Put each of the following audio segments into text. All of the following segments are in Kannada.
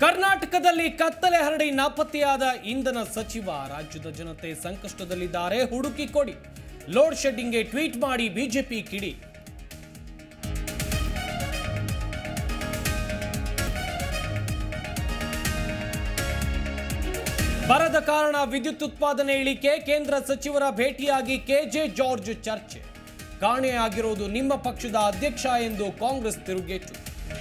ಕರ್ನಾಟಕದಲ್ಲಿ ಕತ್ತಲೆ ಹರಡಿ ನಾಪತ್ತೆಯಾದ ಇಂಧನ ಸಚಿವ ರಾಜ್ಯದ ಜನತೆ ಸಂಕಷ್ಟದಲ್ಲಿದ್ದಾರೆ ಹುಡುಕಿ ಕೊಡಿ ಲೋಡ್ ಶೆಡ್ಡಿಂಗ್ಗೆ ಟ್ವೀಟ್ ಮಾಡಿ ಬಿಜೆಪಿ ಕಿಡಿ ಬರದ ಕಾರಣ ವಿದ್ಯುತ್ ಉತ್ಪಾದನೆ ಇಳಿಕೆ ಕೇಂದ್ರ ಸಚಿವರ ಭೇಟಿಯಾಗಿ ಕೆಜೆ ಜಾರ್ಜ್ ಚರ್ಚೆ ಕಾಣೆಯಾಗಿರುವುದು ನಿಮ್ಮ ಪಕ್ಷದ ಅಧ್ಯಕ್ಷ ಎಂದು ಕಾಂಗ್ರೆಸ್ ತಿರುಗೇಟು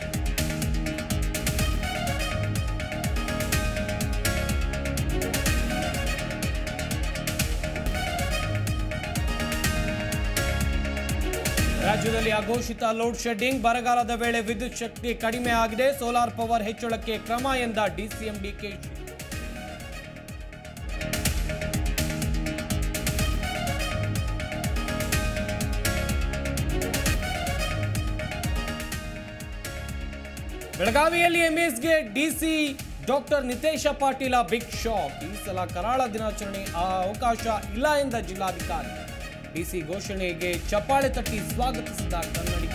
ರಾಜ್ಯದಲ್ಲಿ ಅಘೋಷಿತ ಲೋಡ್ ಶೆಡ್ಡಿಂಗ್ ಬರಗಾಲದ ವೇಳೆ ವಿದ್ಯುತ್ ಶಕ್ತಿ ಕಡಿಮೆ ಆಗಿದೆ ಸೋಲಾರ್ ಪವರ್ ಹೆಚ್ಚಳಕ್ಕೆ ಕ್ರಮ ಎಂದ ಡಿಸಿಎಂ ಡಿಕೆಶಿ ಬೆಳಗಾವಿಯಲ್ಲಿ ಎಂಎಸ್ಗೆ DC doctor Nitesh Patil big shock ಈ ಸಲ ಕರಾಳ ದಿನಾಚರಣೆ ಆ ಅವಕಾಶ ಇಲ್ಲ ಎಂದ ಜಿಲ್ಲಾಧಿಕಾರಿ ಡಿಸಿ ಘೋಷಣೆಗೆ ಚಪ್ಪಾಳೆ ತಟ್ಟಿ ಸ್ವಾಗತಿಸಿದ ಕನ್ನಡಿಗರು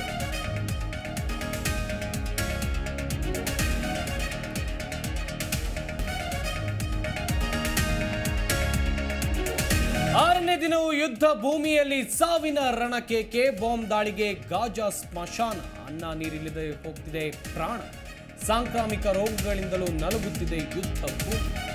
ಆರನೇ ದಿನವೂ ಯುದ್ಧ ಭೂಮಿಯಲ್ಲಿ ಸಾವಿನ ರಣಕೇಕೆ ಬಾಂಬ್ ದಾಳಿಗೆ ಗಾಜಾ ಸ್ಮಶಾನ ಅನ್ನ ನೀರಿಲ್ಲದೆ ಹೋಗ್ತಿದೆ ಪ್ರಾಣ ಸಾಂಕ್ರಾಮಿಕ ರೋಗಗಳಿಂದಲೂ ನಲುಗುತ್ತಿದೆ ಯುದ್ಧ ಭೂಮಿ